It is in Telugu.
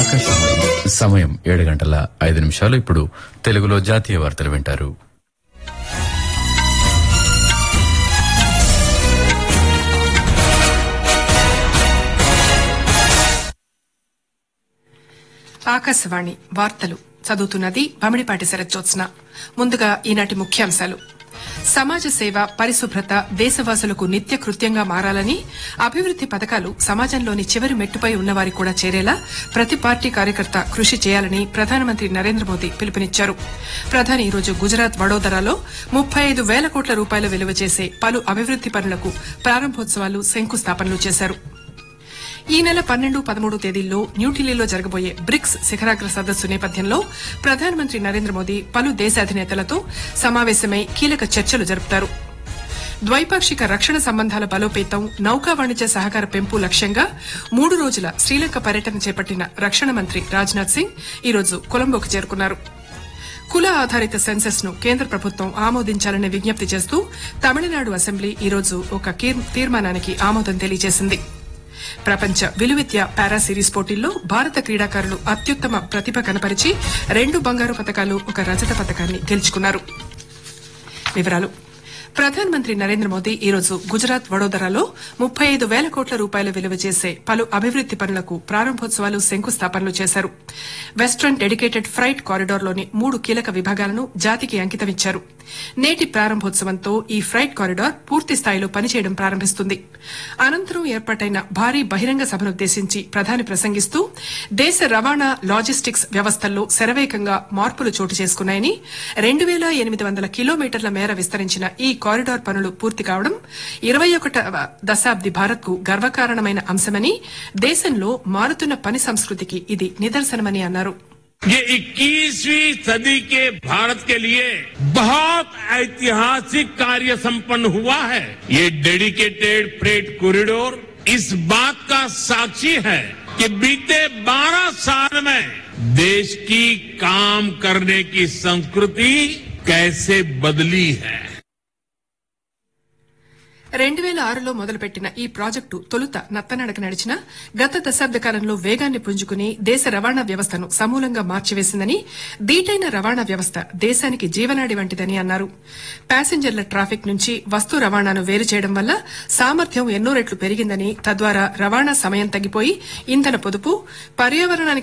ఆకాశవాణి సమయం ఏడు గంటల ఐదు నిమిషాలు ఇప్పుడు తెలుగులో జాతీయ వార్తలు వింటారు ఆకాశవాణి వార్తలు చదువుతున్నది బమిడిపాటి శరజ్జోత్స్న ముందుగా ఈనాటి ముఖ్యాంశాలు సమాజ సేవ పరిశుభ్రత దేశవాసులకు నిత్య కృత్యంగా మారాలని అభివృద్ది పథకాలు సమాజంలోని చివరి మెట్టుపై ఉన్నవారి కూడా చేరేలా ప్రతి పార్టీ కార్యకర్త కృషి చేయాలని ప్రధానమంత్రి నరేంద్ర మోదీ పిలుపునిచ్చారు ప్రధాని ఈరోజు గుజరాత్ వడోదరాలో ముప్పై ఐదు వేల కోట్ల రూపాయల విలువ చేసే పలు అభివృద్ది పనులకు ప్రారంభోత్సవాలు శంకుస్థాపనలు చేశారు ఈ నెల పన్నెండు పదమూడు తేదీల్లో న్యూఢిల్లీలో జరగబోయే బ్రిక్స్ శిఖరాగ్ర సదస్సు నేపథ్యంలో ప్రధానమంత్రి నరేంద్ర మోదీ పలు దేశాధినేతలతో సమావేశమై కీలక చర్చలు జరుపుతారు ద్వైపాక్షిక రక్షణ సంబంధాల బలోపేతం నౌకా వాణిజ్య సహకార పెంపు లక్ష్యంగా మూడు రోజుల శ్రీలంక పర్యటన చేపట్టిన రక్షణ మంత్రి రాజ్నాథ్ సింగ్ ఈరోజు కొలంబోకు చేరుకున్నారు కుల ఆధారిత సెన్సెస్ ను కేంద్ర ప్రభుత్వం ఆమోదించాలని విజ్ఞప్తి చేస్తూ తమిళనాడు అసెంబ్లీ ఈరోజు ఒక కీర్- తీర్మానానికి ఆమోదం తెలియజేసింది ప్రపంచ విలువిద్య పారా సిరీస్ పోటీల్లో భారత క్రీడాకారులు అత్యుత్తమ ప్రతిభ కనపరిచి రెండు బంగారు పతకాలు ఒక రజత పతకాన్ని గెలుచుకున్నారు వివరాలు ప్రధానమంత్రి నరేంద్ర మోదీ ఈరోజు గుజరాత్ వడోదరాలో ముప్పై ఐదు వేల కోట్ల రూపాయల విలువ చేసే పలు అభివృద్ది పనులకు ప్రారంభోత్సవాలు శంకుస్థాపనలు చేశారు వెస్టర్న్ డెడికేటెడ్ ఫ్రైట్ కారిడార్లోని మూడు కీలక విభాగాలను జాతికి అంకితమిచ్చారు నేటి ప్రారంభోత్సవంతో ఈ ఫ్రైట్ కారిడార్ పూర్తి స్థాయిలో పనిచేయడం ప్రారంభిస్తుంది అనంతరం ఏర్పాటైన భారీ బహిరంగ సభనుద్దేశించి ప్రధాని ప్రసంగిస్తూ దేశ రవాణా లాజిస్టిక్స్ వ్యవస్థల్లో శరవేగంగా మార్పులు చోటు చేసుకున్నాయని రెండు వేల ఎనిమిది వందల కిలోమీటర్ల మేర విస్తరించిన ఈ కారిడార్ పనులు పూర్తి కావడం ఇరవై ఒకటవ దశాబ్ది భారత్కు గర్వకారణమైన అంశమని దేశంలో మారుతున్న పని సంస్కృతికి ఇది నిదర్శనమని అన్నారు ये 21वीं सदी के भारत के लिए बहुत ऐतिहासिक कार्य संपन्न हुआ है ये डेडिकेटेड फ्रेट कॉरिडोर इस बात का साक्षी है कि बीते 12 साल में देश की काम करने की संस्कृति कैसे बदली है రెండు వేల ఆరులో మొదలుపెట్టిన ఈ ప్రాజెక్టు తొలుత నత్తనడక నడిచిన గత దశాబ్ద కాలంలో వేగాన్ని పుంజుకుని దేశ రవాణా వ్యవస్థను సమూలంగా మార్చివేసిందని దీటైన రవాణా వ్యవస్థ దేశానికి జీవనాడి వంటిదని అన్నారు ప్యాసింజర్ల ట్రాఫిక్ నుంచి వస్తు రవాణాను వేరు చేయడం వల్ల సామర్థ్యం ఎన్నో రెట్లు పెరిగిందని తద్వారా రవాణా సమయం తగ్గిపోయి ఇంధన పొదుపు పర్యావరణానికి